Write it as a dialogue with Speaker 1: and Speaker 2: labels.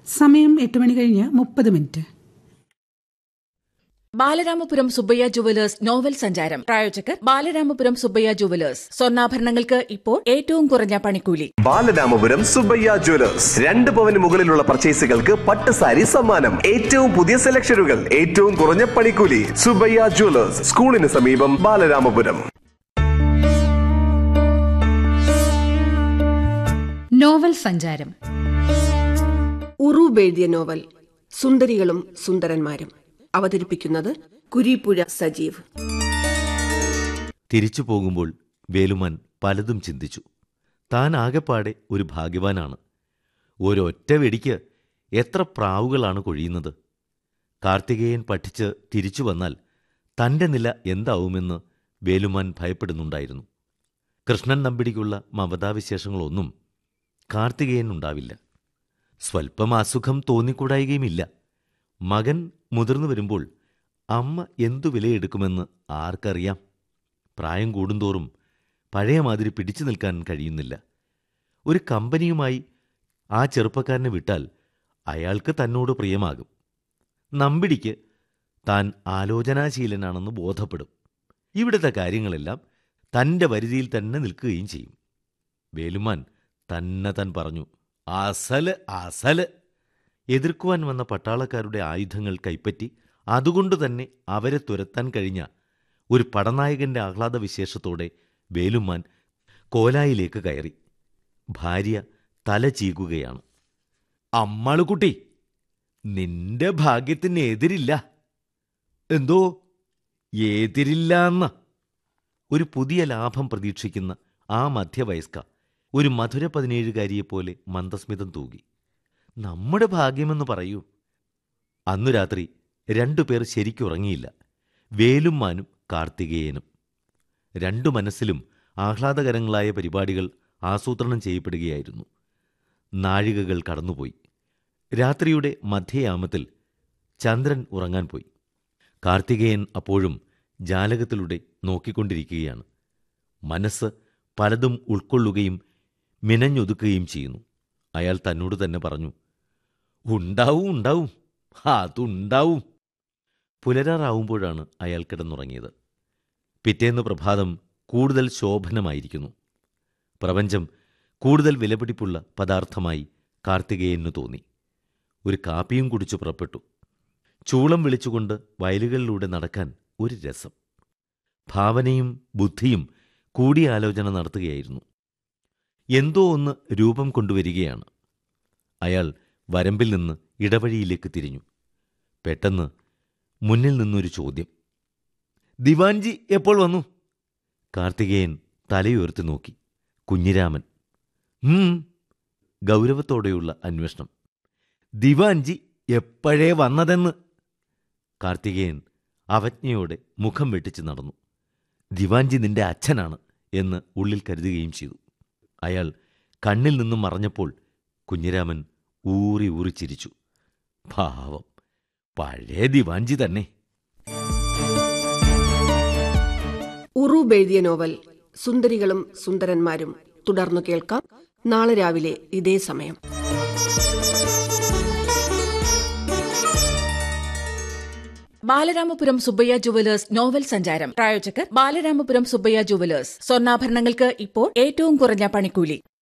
Speaker 1: സമയം എട്ട് മണി കഴിഞ്ഞ് മുപ്പത് minute
Speaker 2: Balaramapuram Subbaiah jewellers novel സഞ്ചാരം പ്രായോജകർ ബാലരാമപുരം സുബ്ബയ്യ ജുവലേഴ്സ് സ്വർണ്ണാഭരണങ്ങൾക്ക് ഇപ്പോൾ ഏറ്റവും കുറഞ്ഞ പണിക്കൂലി
Speaker 3: ബാലരാമപുരം സുബ്ബയ്യ ജ്വല്ലേഴ്സ് രണ്ട് പവന് മുകളിലുള്ള പർച്ചേസുകൾക്ക് പട്ട് സാരി സമ്മാനം ഏറ്റവും പുതിയ സെലക്ഷനുകൾ ഏറ്റവും കുറഞ്ഞ പണിക്കൂലി സുബ്ബയ്യ ജ്വല്ലേഴ്സ് സ്കൂളിന് സമീപം ബാലരാമപുരം
Speaker 4: നോവൽ സഞ്ചാരം
Speaker 5: ഉറൂബ് എഴുതിയ നോവൽ സുന്ദരികളും സുന്ദരന്മാരും അവതരിപ്പിക്കുന്നത് കുരീപ്പുഴ സജീവ്
Speaker 6: തിരിച്ചു പോകുമ്പോൾ വേലുമാൻ പലതും ചിന്തിച്ചു താൻ ആകെപ്പാടെ ഒരു ഭാഗ്യവാനാണ് ഒരൊറ്റ വെടിക്ക് എത്ര പ്രാവുകളാണ് കൊഴിയുന്നത് കാർത്തികേയൻ പഠിച്ച് തിരിച്ചു വന്നാൽ തന്റെ നില എന്താവുമെന്ന് വേലുമാൻ ഭയപ്പെടുന്നുണ്ടായിരുന്നു കൃഷ്ണൻ നമ്പിടിക്കുള്ള മമതാവിശേഷങ്ങളൊന്നും കാർത്തികേയൻ ഉണ്ടാവില്ല സ്വൽപ്പം അസുഖം തോന്നിക്കൂടായികയുമില്ല മകൻ മുതിർന്നു വരുമ്പോൾ അമ്മ എന്തു വിലയെടുക്കുമെന്ന് ആർക്കറിയാം പ്രായം കൂടുന്തോറും പഴയ മാതിരി പിടിച്ചു നിൽക്കാൻ കഴിയുന്നില്ല ഒരു കമ്പനിയുമായി ആ ചെറുപ്പക്കാരനെ വിട്ടാൽ അയാൾക്ക് തന്നോട് പ്രിയമാകും നമ്പിടിക്ക് താൻ ആലോചനാശീലനാണെന്ന് ബോധപ്പെടും ഇവിടുത്തെ കാര്യങ്ങളെല്ലാം തൻ്റെ പരിധിയിൽ തന്നെ നിൽക്കുകയും ചെയ്യും വേലുമാൻ തന്നെ താൻ പറഞ്ഞു അസല് അസല് എതിർക്കുവാൻ വന്ന പട്ടാളക്കാരുടെ ആയുധങ്ങൾ കൈപ്പറ്റി അതുകൊണ്ട് തന്നെ അവരെ തുരത്താൻ കഴിഞ്ഞ ഒരു പടനായകന്റെ ആഹ്ലാദ വിശേഷത്തോടെ വേലുമാൻ കോലായിലേക്ക് കയറി ഭാര്യ തല ചീകുകയാണ് അമ്മാളുകുട്ടി നിന്റെ ഭാഗ്യത്തിന് എതിരില്ല എന്തോ എതിരില്ലാന്ന ഒരു പുതിയ ലാഭം പ്രതീക്ഷിക്കുന്ന ആ മധ്യവയസ്ക ഒരു മധുര പതിനേഴുകാരിയെപ്പോലെ മന്ദസ്മിതം തൂകി നമ്മുടെ ഭാഗ്യമെന്ന് പറയൂ അന്നു രാത്രി രണ്ടുപേർ ശരിക്കുറങ്ങിയില്ല വേലും മാനും കാർത്തികേയനും രണ്ടു മനസ്സിലും ആഹ്ലാദകരങ്ങളായ പരിപാടികൾ ആസൂത്രണം ചെയ്യപ്പെടുകയായിരുന്നു നാഴികകൾ കടന്നുപോയി രാത്രിയുടെ മധ്യയാമത്തിൽ ചന്ദ്രൻ ഉറങ്ങാൻ പോയി കാർത്തികേയൻ അപ്പോഴും ജാലകത്തിലൂടെ നോക്കിക്കൊണ്ടിരിക്കുകയാണ് മനസ്സ് പലതും ഉൾക്കൊള്ളുകയും മിനഞ്ഞൊതുക്കുകയും ചെയ്യുന്നു അയാൾ തന്നോട് തന്നെ പറഞ്ഞു ഉണ്ടാവും ഉണ്ടാവും അതുണ്ടാവും പുലരാറാവുമ്പോഴാണ് അയാൾ കിടന്നുറങ്ങിയത് പിറ്റേന്ന് പ്രഭാതം കൂടുതൽ ശോഭനമായിരിക്കുന്നു പ്രപഞ്ചം കൂടുതൽ വിലപിടിപ്പുള്ള പദാർത്ഥമായി കാർത്തികേയനു തോന്നി ഒരു കാപ്പിയും കുടിച്ചു പുറപ്പെട്ടു ചൂളം വിളിച്ചുകൊണ്ട് വയലുകളിലൂടെ നടക്കാൻ ഒരു രസം ഭാവനയും ബുദ്ധിയും കൂടിയാലോചന നടത്തുകയായിരുന്നു എന്തോ ഒന്ന് രൂപം കൊണ്ടുവരികയാണ് അയാൾ വരമ്പിൽ നിന്ന് ഇടവഴിയിലേക്ക് തിരിഞ്ഞു പെട്ടെന്ന് മുന്നിൽ നിന്നൊരു ചോദ്യം ദിവാൻജി എപ്പോൾ വന്നു കാർത്തികേയൻ തലയുയർത്തി നോക്കി കുഞ്ഞിരാമൻ ഉം ഗൗരവത്തോടെയുള്ള അന്വേഷണം ദിവാൻജി എപ്പോഴേ വന്നതെന്ന് കാർത്തികേയൻ അവജ്ഞയോടെ മുഖം വെട്ടിച്ച് നടന്നു ദിവാൻജി നിന്റെ അച്ഛനാണ് എന്ന് ഉള്ളിൽ കരുതുകയും ചെയ്തു അയാൾ കണ്ണിൽ നിന്നും മറഞ്ഞപ്പോൾ കുഞ്ഞിരാമൻ ഊറി ഊറി ചിരിച്ചു ഭാവം പഴയ ദിവാൻജി തന്നെ
Speaker 5: ഉറൂബ് എഴുതിയ നോവൽ സുന്ദരികളും സുന്ദരന്മാരും തുടർന്നു കേൾക്കാം നാളെ രാവിലെ ഇതേ സമയം
Speaker 2: ബാലരാമപുരം സുബ്ബയ്യ ജുവലേഴ്സ് നോവൽ സഞ്ചാരം പ്രായോജകർ ബാലരാമപുരം സുബ്ബയ്യ ജുവലേഴ്സ് സ്വർണ്ണാഭരണങ്ങൾക്ക് ഇപ്പോൾ ഏറ്റവും കുറഞ്ഞ പണിക്കൂലി